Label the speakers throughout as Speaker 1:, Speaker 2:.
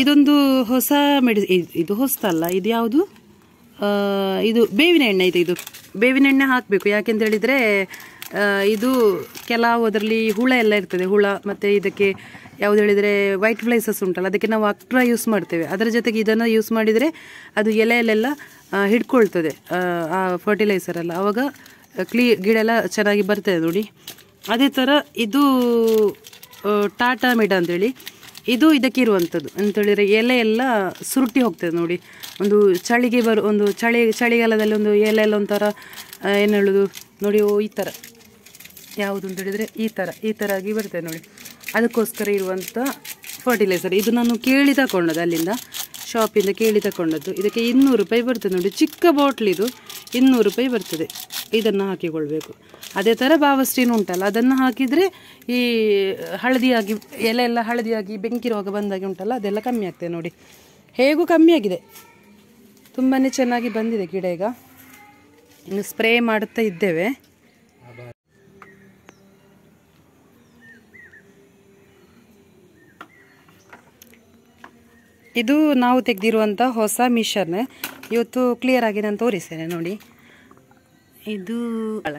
Speaker 1: ಇದೊಂದು ಹೊಸ ಮೆಡಿ ಇದ್- ಇದು ಹೊಸ್ತಲ್ಲ ಇದು ಯಾವುದು ಆ, ಇದು ಬೇವಿನ ಎಣ್ಣೆ ಇದು ಇದು ಬೇವಿನ ಎಣ್ಣೆ ಹಾಕಬೇಕು ಯಾಕೆಂತ ಹೇಳಿದರೆ ಇದು ಕೆಲವು ಅದರಲ್ಲಿ ಹುಳ ಎಲ್ಲ ಇರ್ತದೆ ಹುಳ ಮತ್ತು ಇದಕ್ಕೆ ಯಾವುದು ಹೇಳಿದರೆ ವೈಟ್ ಫ್ಲೈಸಸ್ ಉಂಟಲ್ಲ ಅದಕ್ಕೆ ನಾವು ಅಕ್ಟ್ರಾ ಯೂಸ್ ಮಾಡ್ತೇವೆ ಅದರ ಜೊತೆಗೆ ಇದನ್ನು ಯೂಸ್ ಮಾಡಿದರೆ ಅದು ಎಲೆಯಲ್ಲೆಲ್ಲ ಆ, ಹಿಡ್ಕೊಳ್ತದೆ ಆ, ಆ ಫರ್ಟಿಲೈಸರ್ ಎಲ್ಲ ಆವಾಗ ಕ್ಲೀ ಗಿಡ ಎಲ್ಲ ಚೆನ್ನಾಗಿ ಬರ್ತದೆ ನೋಡಿ ಅದೇ ಥರ ಇದು ಆ, ಟಾಟಾ ಮಿಡ ಅಂತೇಳಿ ಇದು ಇದಕ್ಕೆ ಇರುವಂಥದ್ದು ಅಂತೇಳಿದರೆ ಎಲೆ ಎಲ್ಲ ಸುರುಟಿ ಹೋಗ್ತದೆ ನೋಡಿ ಒಂದು ಚಳಿಗೆ ಬರು ಒಂದು ಚಳಿ ಚಳಿಗಾಲದಲ್ಲಿ ಒಂದು ಎಲೆ ಎಲ್ಲ ಒಂಥರ ಆ, ಏನು ಹೇಳೋದು ನೋಡಿ ಓ ಈ ಥರ ಯಾವುದು ಅಂತ ಹೇಳಿದರೆ ಈ ಥರ ಈ ಥರ ಆಗಿ ಬರ್ತದೆ ನೋಡಿ ಅದಕ್ಕೋಸ್ಕರ ಇರುವಂಥ ಫರ್ಟಿಲೈಸರ್ ಇದು ನಾನು ಕೇಳಿ ತಗೊಂಡದ್ದು ಅಲ್ಲಿಂದ ಶಾಪಿಂದ ಕೇಳಿ ತಗೊಂಡದ್ದು ಇದಕ್ಕೆ ಇನ್ನೂರು ರೂಪಾಯಿ ಬರ್ತದೆ ನೋಡಿ ಚಿಕ್ಕ ಬಾಟ್ಲ್ ಇದು ಇನ್ನೂರು ರೂಪಾಯಿ ಬರ್ತದೆ ಇದನ್ನು ಹಾಕಿಕೊಳ್ಬೇಕು ಅದೇ ಥರ ಬಾವಸ್ಟೀನ್ ಉಂಟಲ್ಲ ಅದನ್ನು ಹಾಕಿದರೆ ಈ ಹಳದಿಯಾಗಿ ಎಲೆ ಎಲ್ಲ ಹಳದಿಯಾಗಿ ಬೆಂಕಿ ರೋಗ ಬಂದಾಗಿ ಉಂಟಲ್ಲ ಅದೆಲ್ಲ ಕಮ್ಮಿ ಆಗ್ತದೆ ನೋಡಿ ಹೇಗೂ ಕಮ್ಮಿ ಆಗಿದೆ ತುಂಬಾ ಚೆನ್ನಾಗಿ ಬಂದಿದೆ ಗಿಡ ಈಗ ಇನ್ನು ಸ್ಪ್ರೇ ಮಾಡುತ್ತಾ ಇದ್ದೇವೆ ಇದು ನಾವು ತೆಗೆದಿರುವಂಥ ಹೊಸ ಮಿಷನ್ ಇವತ್ತು ಕ್ಲಿಯರ್ ಆಗಿ ನಾನು ತೋರಿಸ್ತೇನೆ ನೋಡಿ ಇದು ಅಲ್ಲ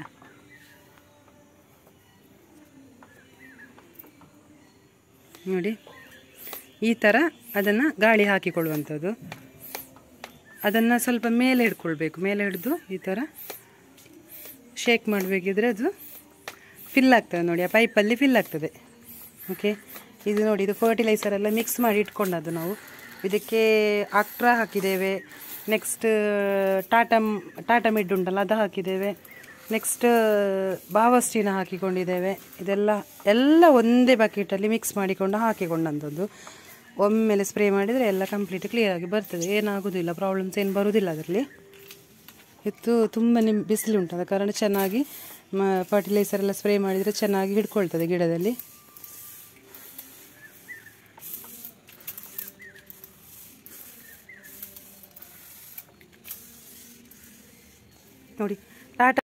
Speaker 1: ನೋಡಿ ಈ ಥರ ಅದನ್ನು ಗಾಳಿ ಹಾಕಿಕೊಳ್ಳುವಂಥದ್ದು ಅದನ್ನು ಸ್ವಲ್ಪ ಮೇಲೆ ಹಿಡ್ಕೊಳ್ಬೇಕು ಮೇಲೆ ಹಿಡಿದು ಈ ಥರ ಶೇಕ್ ಮಾಡಬೇಕಿದ್ರೆ ಅದು ಫಿಲ್ ಆಗ್ತದೆ ನೋಡಿ ಆ ಪೈಪಲ್ಲಿ ಫಿಲ್ ಆಗ್ತದೆ ಓಕೆ ಇದು ನೋಡಿ ಇದು ಫರ್ಟಿಲೈಸರ್ ಎಲ್ಲ ಮಿಕ್ಸ್ ಮಾಡಿ ಇಟ್ಕೊಂಡದ್ದು ನಾವು ಇದಕ್ಕೆ ಆಕ್ಟ್ರಾ ಹಾಕಿದ್ದೇವೆ ನೆಕ್ಸ್ಟ್ ಟಾಟಾ ಟಾಟಾ ಮಿಡ್ ಉಂಟಲ್ಲ ಅದು ಹಾಕಿದ್ದೇವೆ ನೆಕ್ಸ್ಟ್ ಬಾವಸ್ಟಿನ ಹಾಕಿಕೊಂಡಿದ್ದೇವೆ ಇದೆಲ್ಲ ಎಲ್ಲ ಒಂದೇ ಬಕೆಟಲ್ಲಿ ಮಿಕ್ಸ್ ಮಾಡಿಕೊಂಡು ಹಾಕಿಕೊಂಡಂಥದ್ದು ಒಮ್ಮೆಲೆ ಸ್ಪ್ರೇ ಮಾಡಿದರೆ ಎಲ್ಲ ಕಂಪ್ಲೀಟ್ ಕ್ಲಿಯರ್ ಆಗಿ ಬರ್ತದೆ ಏನಾಗೋದಿಲ್ಲ ಪ್ರಾಬ್ಲಮ್ಸ್ ಏನು ಬರೋದಿಲ್ಲ ಅದರಲ್ಲಿ ಇತ್ತು ತುಂಬ ನಿಮ್ ಬಿಸಿಲು ಉಂಟು ಆದ ಕಾರಣ ಚೆನ್ನಾಗಿ ಮ ಫರ್ಟಿಲೈಸರ್ ಎಲ್ಲ ಸ್ಪ್ರೇ ಮಾಡಿದರೆ ಚೆನ್ನಾಗಿ ಹಿಡ್ಕೊಳ್ತದೆ ಗಿಡದಲ್ಲಿ ನೋಡಿ ಟಾಟಾ